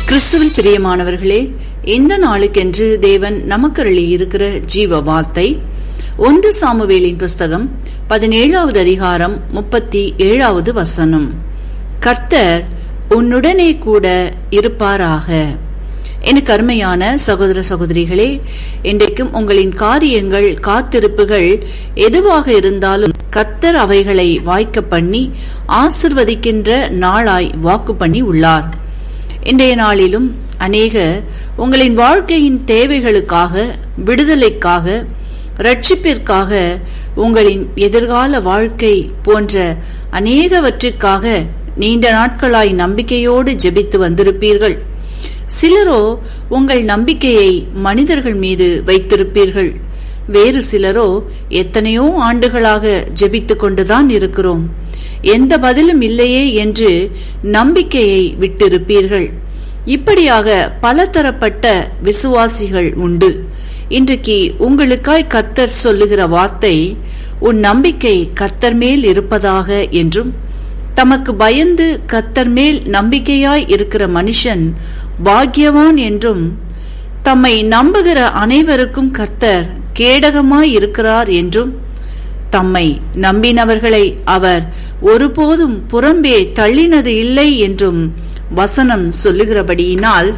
கிறிஸ்துவில் பிரியமானவர்களே இந்த நாளுக்கென்று தேவன் நமக்கருளி இருக்கிற ஜீவ வார்த்தை ஒன்று சாமுவேலின் புஸ்தகம் பதினேழாவது அதிகாரம் முப்பத்தி ஏழாவது வசனம் கர்த்தர் உன்னுடனே கூட இருப்பாராக எனக்கு அருமையான சகோதர சகோதரிகளே இன்றைக்கும் உங்களின் காரியங்கள் காத்திருப்புகள் எதுவாக இருந்தாலும் கத்தர் அவைகளை வாய்க்க பண்ணி ஆசிர்வதிக்கின்ற நாளாய் வாக்கு பண்ணி உள்ளார் இன்றைய நாளிலும் அநேக உங்களின் வாழ்க்கையின் தேவைகளுக்காக விடுதலைக்காக ரட்சிப்பிற்காக உங்களின் எதிர்கால வாழ்க்கை போன்ற அநேகவற்றிற்காக நீண்ட நாட்களாய் நம்பிக்கையோடு ஜெபித்து வந்திருப்பீர்கள் சிலரோ உங்கள் நம்பிக்கையை மனிதர்கள் மீது வைத்திருப்பீர்கள் வேறு சிலரோ எத்தனையோ ஆண்டுகளாக ஜெபித்துக் கொண்டுதான் இருக்கிறோம் எந்த பதிலும் இல்லையே என்று நம்பிக்கையை விட்டிருப்பீர்கள் இப்படியாக பலதரப்பட்ட விசுவாசிகள் உண்டு இன்றைக்கு உங்களுக்காய் கத்தர் சொல்லுகிற வார்த்தை உன் நம்பிக்கை கத்தர் மேல் இருப்பதாக என்றும் தமக்கு பயந்து கத்தர் மேல் நம்பிக்கையாய் இருக்கிற மனுஷன் பாக்யவான் என்றும் தம்மை நம்புகிற அனைவருக்கும் கர்த்தர் கேடகமாய் இருக்கிறார் என்றும் தம்மை நம்பினவர்களை அவர் ஒருபோதும் புறம்பே தள்ளினது இல்லை என்றும் வசனம் சொல்லுகிறபடியினால்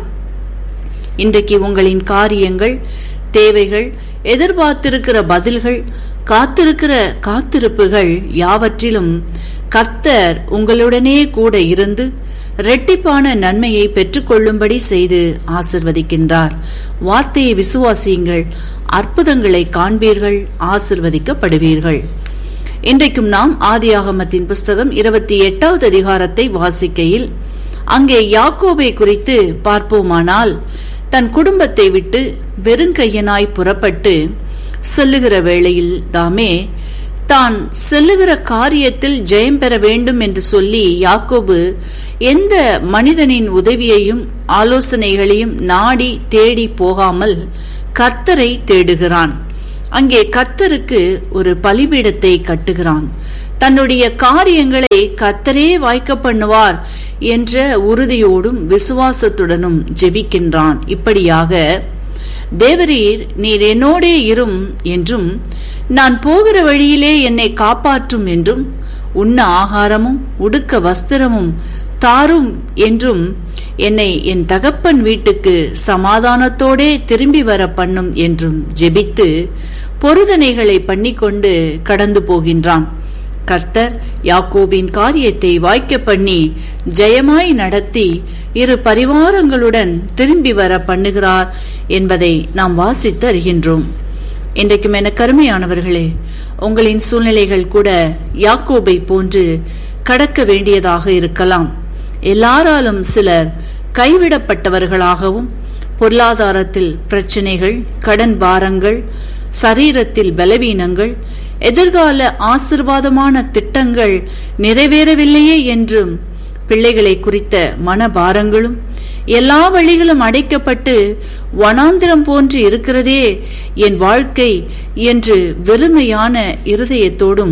இன்றைக்கு உங்களின் காரியங்கள் தேவைகள் எதிர்பார்த்திருக்கிற பதில்கள் காத்திருக்கிற காத்திருப்புகள் யாவற்றிலும் கர்த்தர் உங்களுடனே கூட இருந்து இரட்டிப்பான நன்மையை பெற்றுக்கொள்ளும்படி செய்து ஆசிர்வதிக்கின்றார் வார்த்தையை விசுவாசியுங்கள் அற்புதங்களை காண்பீர்கள் ஆசிர்வதிக்கப்படுவீர்கள் இன்றைக்கும் நாம் ஆதியாகமத்தின் புஸ்தகம் இருபத்தி எட்டாவது அதிகாரத்தை வாசிக்கையில் அங்கே யாக்கோபை குறித்து பார்ப்போமானால் தன் குடும்பத்தை விட்டு வெறுங்கையனாய் புறப்பட்டு செல்லுகிற வேளையில் தாமே தான் செல்லுகிற காரியத்தில் ஜெயம் பெற வேண்டும் என்று சொல்லி யாக்கோபு எந்த மனிதனின் உதவியையும் ஆலோசனைகளையும் நாடி தேடி போகாமல் கர்த்தரை தேடுகிறான் அங்கே கர்த்தருக்கு ஒரு பலிபீடத்தை கட்டுகிறான் தன்னுடைய காரியங்களை கர்த்தரே வாய்க்க பண்ணுவார் என்ற உறுதியோடும் விசுவாசத்துடனும் ஜெபிக்கின்றான் இப்படியாக தேவரீர் நீர் என்னோடே இரும் என்றும் நான் போகிற வழியிலே என்னை காப்பாற்றும் என்றும் உண்ண ஆகாரமும் உடுக்க வஸ்திரமும் தாரும் என்றும் என்னை என் தகப்பன் வீட்டுக்கு சமாதானத்தோடே திரும்பி வர பண்ணும் என்றும் ஜெபித்து பொருதனைகளை பண்ணிக்கொண்டு கடந்து போகின்றான் கர்த்தர் யாக்கோபின் காரியத்தை வாய்க்க பண்ணி ஜெயமாய் நடத்தி இரு பரிவாரங்களுடன் திரும்பி வர பண்ணுகிறார் என்பதை நாம் வாசித்து அறிகின்றோம் இன்றைக்கும் என கருமையானவர்களே உங்களின் சூழ்நிலைகள் கூட யாக்கோபை போன்று கடக்க வேண்டியதாக இருக்கலாம் எல்லாராலும் சிலர் கைவிடப்பட்டவர்களாகவும் பொருளாதாரத்தில் பிரச்சனைகள் கடன் பாரங்கள் சரீரத்தில் பலவீனங்கள் எதிர்கால ஆசிர்வாதமான திட்டங்கள் நிறைவேறவில்லையே என்றும் பிள்ளைகளை குறித்த மனபாரங்களும் எல்லா வழிகளும் அடைக்கப்பட்டு வனாந்திரம் போன்று இருக்கிறதே என் வாழ்க்கை என்று வெறுமையான இருதயத்தோடும்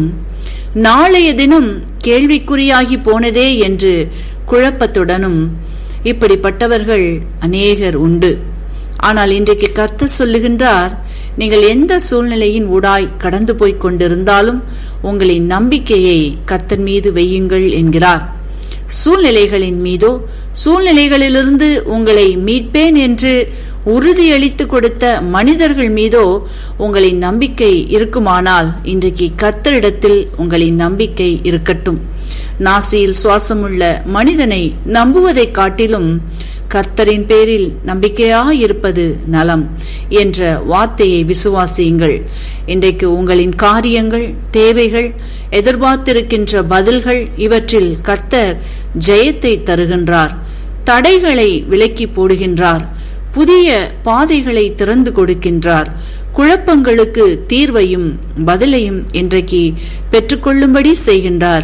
நாளைய தினம் கேள்விக்குறியாகி போனதே என்று குழப்பத்துடனும் இப்படிப்பட்டவர்கள் அநேகர் உண்டு ஆனால் இன்றைக்கு கர்த்த சொல்லுகின்றார் நீங்கள் எந்த சூழ்நிலையின் ஊடாய் கடந்து போய்க் கொண்டிருந்தாலும் உங்களின் நம்பிக்கையை கர்த்தன் மீது வையுங்கள் என்கிறார் சூழ்நிலைகளின் மீதோ சூழ்நிலைகளிலிருந்து உங்களை மீட்பேன் என்று உறுதியளித்து கொடுத்த மனிதர்கள் மீதோ உங்களின் நம்பிக்கை இருக்குமானால் இன்றைக்கு கர்த்தரிடத்தில் உங்களின் நம்பிக்கை இருக்கட்டும் நாசியில் சுவாசமுள்ள மனிதனை நம்புவதைக் காட்டிலும் கர்த்தரின் பேரில் நம்பிக்கையாயிருப்பது நலம் என்ற வார்த்தையை விசுவாசியுங்கள் இன்றைக்கு உங்களின் காரியங்கள் தேவைகள் எதிர்பார்த்திருக்கின்ற பதில்கள் இவற்றில் கர்த்தர் ஜெயத்தை தருகின்றார் தடைகளை விலக்கி போடுகின்றார் புதிய பாதைகளை திறந்து கொடுக்கின்றார் குழப்பங்களுக்கு தீர்வையும் பதிலையும் இன்றைக்கு பெற்றுக்கொள்ளும்படி செய்கின்றார்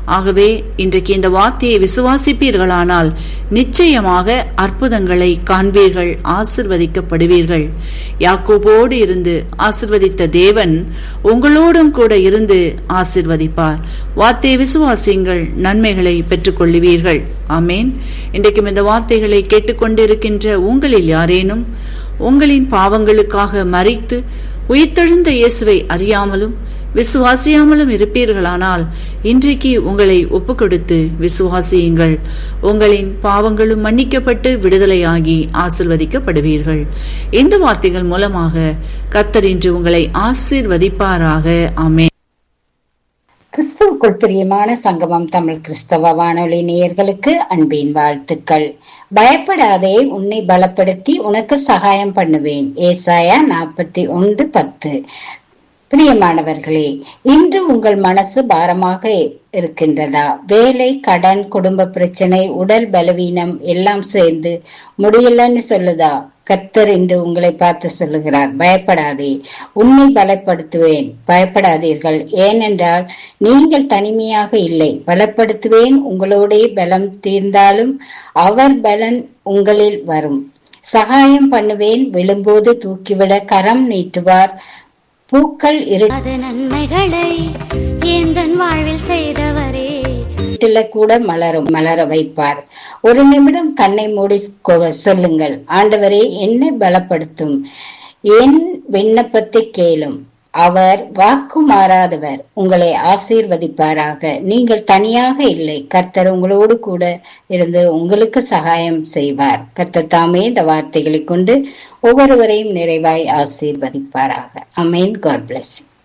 ஆகவே இன்றைக்கு இந்த வார்த்தையை விசுவாசிப்பீர்களானால் நிச்சயமாக அற்புதங்களை காண்பீர்கள் ஆசிர்வதிக்கப்படுவீர்கள் யாக்கோபோடு இருந்து ஆசிர்வதித்த தேவன் உங்களோடும் கூட இருந்து ஆசிர்வதிப்பார் வார்த்தையை விசுவாசியுங்கள் நன்மைகளை பெற்றுக்கொள்ளுவீர்கள் ஆமேன் இன்றைக்கும் இந்த வார்த்தைகளை கேட்டுக்கொண்டிருக்கின்ற உங்களில் யாரேனும் உங்களின் பாவங்களுக்காக மறித்து உயிர்த்தெழுந்த இயேசுவை அறியாமலும் விசுவாசியாமலும் இருப்பீர்களானால் இன்றைக்கு உங்களை ஒப்புக்கொடுத்து விசுவாசியுங்கள் உங்களின் பாவங்களும் மன்னிக்கப்பட்டு விடுதலையாகி ஆசிர்வதிக்கப்படுவீர்கள் இந்த வார்த்தைகள் மூலமாக கர்த்தர் இன்று உங்களை ஆசீர்வதிப்பாராக ஆமே கிறிஸ்துவுக்குள் பிரியமான சங்கமம் தமிழ் கிறிஸ்தவ வானொலி நேயர்களுக்கு அன்பின் வாழ்த்துக்கள் பயப்படாதே உன்னை பலப்படுத்தி உனக்கு சகாயம் பண்ணுவேன் ஏசாயா நாற்பத்தி ஒன்று பத்து பிரியமானவர்களே இன்று உங்கள் மனசு பாரமாக இருக்கின்றதா வேலை கடன் குடும்ப பிரச்சனை உடல் பலவீனம் எல்லாம் சேர்ந்து முடியலன்னு சொல்லுதா கத்தர் என்று உங்களை பார்த்து சொல்லுகிறார் பயப்படாதே உன்னை பலப்படுத்துவேன் பயப்படாதீர்கள் ஏனென்றால் நீங்கள் தனிமையாக இல்லை பலப்படுத்துவேன் உங்களோடே பலம் தீர்ந்தாலும் அவர் பலன் உங்களில் வரும் சகாயம் பண்ணுவேன் விழும்போது தூக்கிவிட கரம் நீட்டுவார் பூக்கள் அது நன்மைகளை எந்தன் வாழ்வில் செய்தவரே இருட்டில கூட மலரும் மலர வைப்பார் ஒரு நிமிடம் கண்ணை மூடி கொ- சொல்லுங்கள் ஆண்டவரே என்னை பலப்படுத்தும் என் விண்ணப்பத்தை கேளும் அவர் வாக்கு மாறாதவர் உங்களை ஆசீர்வதிப்பாராக நீங்கள் தனியாக இல்லை கர்த்தர் உங்களோடு கூட இருந்து உங்களுக்கு சகாயம் செய்வார் கர்த்தர் தாமே இந்த வார்த்தைகளை கொண்டு ஒவ்வொருவரையும் நிறைவாய் ஆசீர்வதிப்பாராக அமேன் காட் bless you